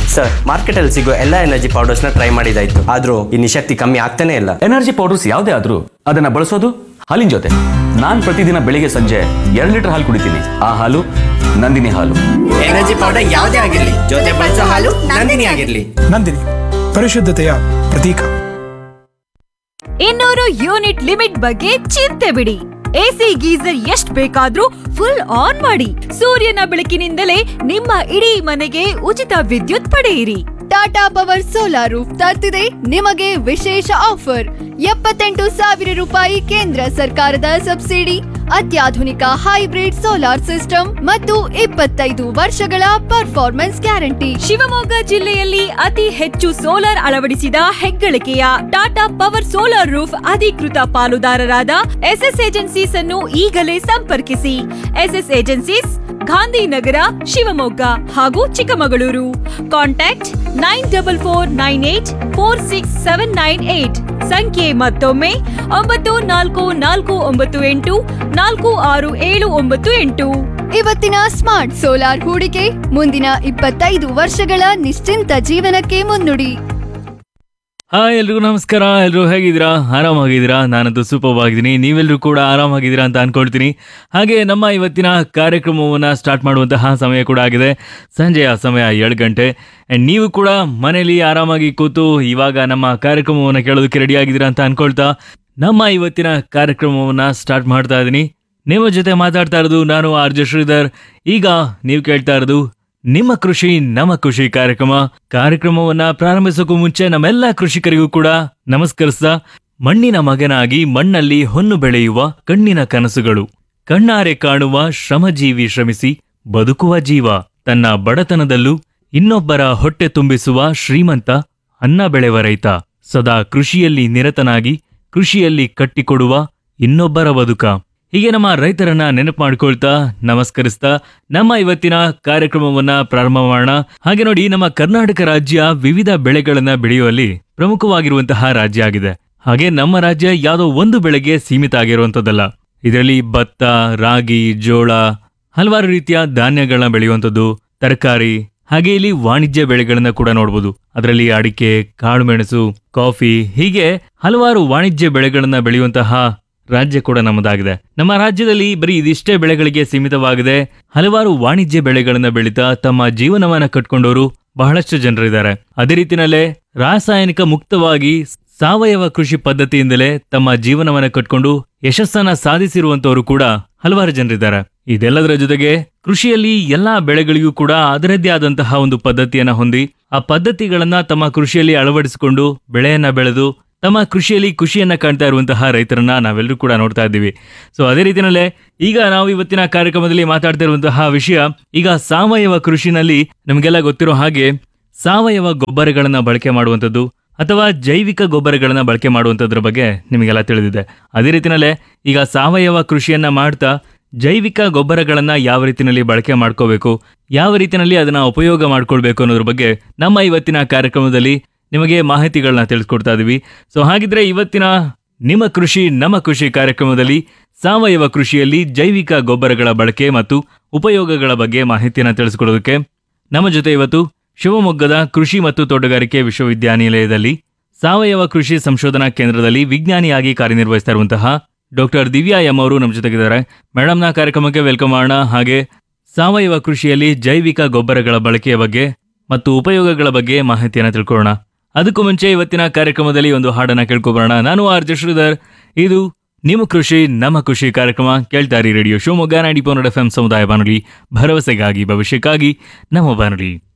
sir ಮಾರ್ಕೆಟಲ್ಲಿ ಸಿಗೋ ಎಲ್ಲ ಎನರ್ಜಿ ಪೌಡರ್ಸ್ನ ಟ್ರೈ ಮಾಡಿದಾಯ್ತು ಆದ್ರೂ ಈ ನಿಶಕ್ತಿ ಕಮ್ಮಿ ಆಗ್ತಾನೆ ಇಲ್ಲ ಎನರ್ಜಿ ಪೌಡರ್ಸ್ ಯಾವುದೇ ಆದ್ರೂ ಅದನ್ನ ಬಳಸೋದು ಹಾಲಿನ ಜೊತೆ ನಾನ್ ಪ್ರತಿದಿನ ಬೆಳಿಗ್ಗೆ ಸಂಜೆ ಎರಡು ಲೀಟರ್ ಹಾಲು ಕುಡಿತೀನಿ ಆ ಹಾಲು ನಂದಿನಿ ಹಾಲು ಎನರ್ಜಿ ಪೌಡರ್ ಯಾವುದೇ ಆಗಿರ್ಲಿ ಜೊತೆ ಬಳಸೋ ಹಾಲು ನಂದಿನಿ ಆಗಿರ್ಲಿ ನಂದಿನಿ ಪರಿಶುದ್ಧತೆಯ ಪ್ರತೀಕ ಇನ್ನೂರು ಯೂನಿಟ್ ಲಿಮಿಟ್ ಬಗ್ಗೆ ಚಿಂತೆ ಬಿಡಿ ಎಸಿ ಗೀಸರ್ ಎಷ್ಟ್ ಬೇಕಾದ್ರೂ ಫುಲ್ ಆನ್ ಮಾಡಿ ಸೂರ್ಯನ ಬೆಳಕಿನಿಂದಲೇ ನಿಮ್ಮ ಇಡೀ ಮನೆಗೆ ಉಚಿತ ವಿದ್ಯುತ್ ಪಡೆಯಿರಿ ಟಾಟಾ ಪವರ್ ಸೋಲಾರ್ ರೂಫ್ ತರ್ತಿದೆ ನಿಮಗೆ ವಿಶೇಷ ಆಫರ್ ಎಪ್ಪತ್ತೆಂಟು ಸಾವಿರ ರೂಪಾಯಿ ಕೇಂದ್ರ ಸರ್ಕಾರದ ಸಬ್ಸಿಡಿ ಅತ್ಯಾಧುನಿಕ ಹೈಬ್ರಿಡ್ ಸೋಲಾರ್ ಸಿಸ್ಟಮ್ ಮತ್ತು ಇಪ್ಪತ್ತೈದು ವರ್ಷಗಳ ಪರ್ಫಾರ್ಮೆನ್ಸ್ ಗ್ಯಾರಂಟಿ ಶಿವಮೊಗ್ಗ ಜಿಲ್ಲೆಯಲ್ಲಿ ಅತಿ ಹೆಚ್ಚು ಸೋಲಾರ್ ಅಳವಡಿಸಿದ ಹೆಗ್ಗಳಿಕೆಯ ಟಾಟಾ ಪವರ್ ಸೋಲಾರ್ ರೂಫ್ ಅಧಿಕೃತ ಪಾಲುದಾರರಾದ ಎಸ್ಎಸ್ ಏಜೆನ್ಸೀಸ್ ಅನ್ನು ಈಗಲೇ ಸಂಪರ್ಕಿಸಿ ಎಸ್ಎಸ್ ಏಜೆನ್ಸೀಸ್ ಗಾಂಧಿನಗರ ಶಿವಮೊಗ್ಗ ಹಾಗೂ Chikkamagaluru contact nine double four nine eight four six seven nine eight ಸಂಖ್ಯೆ ಮತ್ತೊಮ್ಮೆ ಒಂಬತ್ತು ನಾಲ್ಕು ನಾಲ್ಕು ಒಂಬತ್ತು ಎಂಟು ನಾಲ್ಕು ಆರು ಏಳು ಒಂಬತ್ತು ಎಂಟು ಇವತ್ತಿನ ಸ್ಮಾರ್ಟ್ ಸೋಲಾರ್ ಹೂಡಿಕೆ ಮುಂದಿನ ಇಪ್ಪತ್ತೈದು ವರ್ಷಗಳ ನಿಶ್ಚಿಂತ ಜೀವನಕ್ಕೆ ಮುನ್ನುಡಿ ಹಾಯ್ ಎಲ್ರಿಗೂ ನಮಸ್ಕಾರ ಎಲ್ಲರೂ ಹೇಗಿದ್ದೀರಾ ಆರಾಮಾಗಿದ್ದೀರಾ ನಾನಂತೂ ಸೂಪರ್ ಆಗಿದ್ದೀನಿ ನೀವೆಲ್ಲರೂ ಕೂಡ ಆರಾಮಾಗಿದ್ದೀರಾ ಅಂತ ಅನ್ಕೊಳ್ತೀನಿ ಹಾಗೆ ನಮ್ಮ ಇವತ್ತಿನ ಕಾರ್ಯಕ್ರಮವನ್ನು ಸ್ಟಾರ್ಟ್ ಮಾಡುವಂತಹ ಸಮಯ ಕೂಡ ಆಗಿದೆ ಸಂಜೆಯ ಸಮಯ ಏಳು ಗಂಟೆ ಆ್ಯಂಡ್ ನೀವು ಕೂಡ ಮನೆಯಲ್ಲಿ ಆರಾಮಾಗಿ ಕೂತು ಇವಾಗ ನಮ್ಮ ಕಾರ್ಯಕ್ರಮವನ್ನು ಕೇಳೋದಕ್ಕೆ ರೆಡಿ ಆಗಿದ್ದೀರಾ ಅಂತ ಅನ್ಕೊಳ್ತಾ ನಮ್ಮ ಇವತ್ತಿನ ಕಾರ್ಯಕ್ರಮವನ್ನು ಸ್ಟಾರ್ಟ್ ಮಾಡ್ತಾ ಇದ್ದೀನಿ ನಿಮ್ಮ ಜೊತೆ ಮಾತಾಡ್ತಾ ಇರೋದು ನಾನು ಆರ್ ಜೆ ಶ್ರೀಧರ್ ಈಗ ನೀವು ಕೇಳ್ತಾ ಇರೋದು ನಿಮ್ಮ ಕೃಷಿ ನಮ್ಮ ಕೃಷಿ ಕಾರ್ಯಕ್ರಮ ಕಾರ್ಯಕ್ರಮವನ್ನ ಪ್ರಾರಂಭಿಸೋಕ್ಕೂ ಮುಂಚೆ ನಮ್ಮೆಲ್ಲ ಕೃಷಿಕರಿಗೂ ಕೂಡ ನಮಸ್ಕರಿಸ್ತಾ ಮಣ್ಣಿನ ಮಗನಾಗಿ ಮಣ್ಣಲ್ಲಿ ಹೊನ್ನು ಬೆಳೆಯುವ ಕಣ್ಣಿನ ಕನಸುಗಳು ಕಣ್ಣಾರೆ ಕಾಣುವ ಶ್ರಮಜೀವಿ ಶ್ರಮಿಸಿ ಬದುಕುವ ಜೀವ ತನ್ನ ಬಡತನದಲ್ಲೂ ಇನ್ನೊಬ್ಬರ ಹೊಟ್ಟೆ ತುಂಬಿಸುವ ಶ್ರೀಮಂತ ಅನ್ನ ಬೆಳೆವ ರೈತ ಸದಾ ಕೃಷಿಯಲ್ಲಿ ನಿರತನಾಗಿ ಕೃಷಿಯಲ್ಲಿ ಕಟ್ಟಿಕೊಡುವ ಇನ್ನೊಬ್ಬರ ಬದುಕ ಹೀಗೆ ನಮ್ಮ ರೈತರನ್ನ ನೆನಪು ಮಾಡ್ಕೊಳ್ತಾ ನಮಸ್ಕರಿಸ್ತಾ ನಮ್ಮ ಇವತ್ತಿನ ಕಾರ್ಯಕ್ರಮವನ್ನ ಪ್ರಾರಂಭ ಮಾಡೋಣ ಹಾಗೆ ನೋಡಿ ನಮ್ಮ ಕರ್ನಾಟಕ ರಾಜ್ಯ ವಿವಿಧ ಬೆಳೆಗಳನ್ನ ಬೆಳೆಯುವಲ್ಲಿ ಪ್ರಮುಖವಾಗಿರುವಂತಹ ರಾಜ್ಯ ಆಗಿದೆ ಹಾಗೆ ನಮ್ಮ ರಾಜ್ಯ ಯಾವುದೋ ಒಂದು ಬೆಳೆಗೆ ಸೀಮಿತ ಆಗಿರುವಂತದ್ದಲ್ಲ ಇದರಲ್ಲಿ ಭತ್ತ ರಾಗಿ ಜೋಳ ಹಲವಾರು ರೀತಿಯ ಧಾನ್ಯಗಳನ್ನ ಬೆಳೆಯುವಂಥದ್ದು ತರಕಾರಿ ಹಾಗೆ ಇಲ್ಲಿ ವಾಣಿಜ್ಯ ಬೆಳೆಗಳನ್ನ ಕೂಡ ನೋಡಬಹುದು ಅದರಲ್ಲಿ ಅಡಿಕೆ ಕಾಳುಮೆಣಸು ಕಾಫಿ ಹೀಗೆ ಹಲವಾರು ವಾಣಿಜ್ಯ ಬೆಳೆಗಳನ್ನ ಬೆಳೆಯುವಂತಹ ರಾಜ್ಯ ಕೂಡ ನಮ್ಮದಾಗಿದೆ ನಮ್ಮ ರಾಜ್ಯದಲ್ಲಿ ಬರೀ ಇದಿಷ್ಟೇ ಬೆಳೆಗಳಿಗೆ ಸೀಮಿತವಾಗಿದೆ ಹಲವಾರು ವಾಣಿಜ್ಯ ಬೆಳೆಗಳನ್ನ ಬೆಳೀತಾ ತಮ್ಮ ಜೀವನವನ್ನ ಕಟ್ಕೊಂಡವರು ಬಹಳಷ್ಟು ಜನರಿದ್ದಾರೆ ಅದೇ ರೀತಿನಲ್ಲೇ ರಾಸಾಯನಿಕ ಮುಕ್ತವಾಗಿ ಸಾವಯವ ಕೃಷಿ ಪದ್ಧತಿಯಿಂದಲೇ ತಮ್ಮ ಜೀವನವನ್ನ ಕಟ್ಕೊಂಡು ಯಶಸ್ಸನ್ನ ಸಾಧಿಸಿರುವಂತವರು ಕೂಡ ಹಲವಾರು ಜನರಿದ್ದಾರೆ ಇದೆಲ್ಲದರ ಜೊತೆಗೆ ಕೃಷಿಯಲ್ಲಿ ಎಲ್ಲಾ ಬೆಳೆಗಳಿಗೂ ಕೂಡ ಅದರದ್ದೇ ಆದಂತಹ ಒಂದು ಪದ್ಧತಿಯನ್ನ ಹೊಂದಿ ಆ ಪದ್ಧತಿಗಳನ್ನ ತಮ್ಮ ಕೃಷಿಯಲ್ಲಿ ಅಳವಡಿಸಿಕೊಂಡು ಬೆಳೆಯನ್ನ ಬೆಳೆದು ತಮ್ಮ ಕೃಷಿಯಲ್ಲಿ ಖುಷಿಯನ್ನ ಕಾಣ್ತಾ ಇರುವಂತಹ ರೈತರನ್ನ ನಾವೆಲ್ಲರೂ ಕೂಡ ನೋಡ್ತಾ ಇದ್ದೀವಿ ಸೊ ಅದೇ ರೀತಿಯಲ್ಲೇ ಈಗ ನಾವು ಇವತ್ತಿನ ಕಾರ್ಯಕ್ರಮದಲ್ಲಿ ಮಾತಾಡ್ತಾ ಇರುವಂತಹ ವಿಷಯ ಈಗ ಸಾವಯವ ಕೃಷಿನಲ್ಲಿ ನಮಗೆಲ್ಲ ಗೊತ್ತಿರೋ ಹಾಗೆ ಸಾವಯವ ಗೊಬ್ಬರಗಳನ್ನ ಬಳಕೆ ಮಾಡುವಂಥದ್ದು ಅಥವಾ ಜೈವಿಕ ಗೊಬ್ಬರಗಳನ್ನ ಬಳಕೆ ಮಾಡುವಂಥದ್ರ ಬಗ್ಗೆ ನಿಮಗೆಲ್ಲ ತಿಳಿದಿದೆ ಅದೇ ರೀತಿಯಲ್ಲೇ ಈಗ ಸಾವಯವ ಕೃಷಿಯನ್ನ ಮಾಡ್ತಾ ಜೈವಿಕ ಗೊಬ್ಬರಗಳನ್ನ ಯಾವ ರೀತಿಯಲ್ಲಿ ಬಳಕೆ ಮಾಡ್ಕೋಬೇಕು ಯಾವ ರೀತಿಯಲ್ಲಿ ಅದನ್ನ ಉಪಯೋಗ ಮಾಡ್ಕೊಳ್ಬೇಕು ಅನ್ನೋದ್ರ ಬಗ್ಗೆ ನಮ್ಮ ಇವತ್ತಿನ ಕಾರ್ಯಕ್ರಮದಲ್ಲಿ ನಿಮಗೆ ಮಾಹಿತಿಗಳನ್ನ ತಿಳಿಸ್ಕೊಡ್ತಾ ಇದೀವಿ ಸೊ ಹಾಗಿದ್ರೆ ಇವತ್ತಿನ ನಿಮ್ಮ ಕೃಷಿ ನಮ್ಮ ಕೃಷಿ ಕಾರ್ಯಕ್ರಮದಲ್ಲಿ ಸಾವಯವ ಕೃಷಿಯಲ್ಲಿ ಜೈವಿಕ ಗೊಬ್ಬರಗಳ ಬಳಕೆ ಮತ್ತು ಉಪಯೋಗಗಳ ಬಗ್ಗೆ ಮಾಹಿತಿಯನ್ನು ತಿಳಿಸ್ಕೊಡೋದಕ್ಕೆ ನಮ್ಮ ಜೊತೆ ಇವತ್ತು ಶಿವಮೊಗ್ಗದ ಕೃಷಿ ಮತ್ತು ತೋಟಗಾರಿಕೆ ವಿಶ್ವವಿದ್ಯಾನಿಲಯದಲ್ಲಿ ಸಾವಯವ ಕೃಷಿ ಸಂಶೋಧನಾ ಕೇಂದ್ರದಲ್ಲಿ ವಿಜ್ಞಾನಿಯಾಗಿ ಕಾರ್ಯನಿರ್ವಹಿಸ್ತಾ ಇರುವಂತಹ ಡಾಕ್ಟರ್ ದಿವ್ಯಾ ಎಂ ಅವರು ನಮ್ಮ ಜೊತೆಗಿದ್ದಾರೆ ಮೇಡಮ್ನ ಕಾರ್ಯಕ್ರಮಕ್ಕೆ ವೆಲ್ಕಮ್ ಮಾಡೋಣ ಹಾಗೆ ಸಾವಯವ ಕೃಷಿಯಲ್ಲಿ ಜೈವಿಕ ಗೊಬ್ಬರಗಳ ಬಳಕೆಯ ಬಗ್ಗೆ ಮತ್ತು ಉಪಯೋಗಗಳ ಬಗ್ಗೆ ಮಾಹಿತಿಯನ್ನು ತಿಳ್ಕೊಳ್ಳೋಣ ಅದಕ್ಕೂ ಮುಂಚೆ ಇವತ್ತಿನ ಕಾರ್ಯಕ್ರಮದಲ್ಲಿ ಒಂದು ಹಾಡನ್ನ ಕೇಳ್ಕೊಬರೋಣ ನಾನು ಆರ್ ಜೆ ಶ್ರೀಧರ್ ಇದು ನಿಮ್ಮ ಕೃಷಿ ನಮ್ಮ ಕೃಷಿ ಕಾರ್ಯಕ್ರಮ ಕೇಳ್ತಾರಿ radio Shivamogga ninety point eight F M ಸಮುದಾಯ ಬಾನುಲಿ ಭರವಸೆಗಾಗಿ ಭವಿಷ್ಯಕ್ಕಾಗಿ ನಮ್ಮ ಬಾನುಲಿ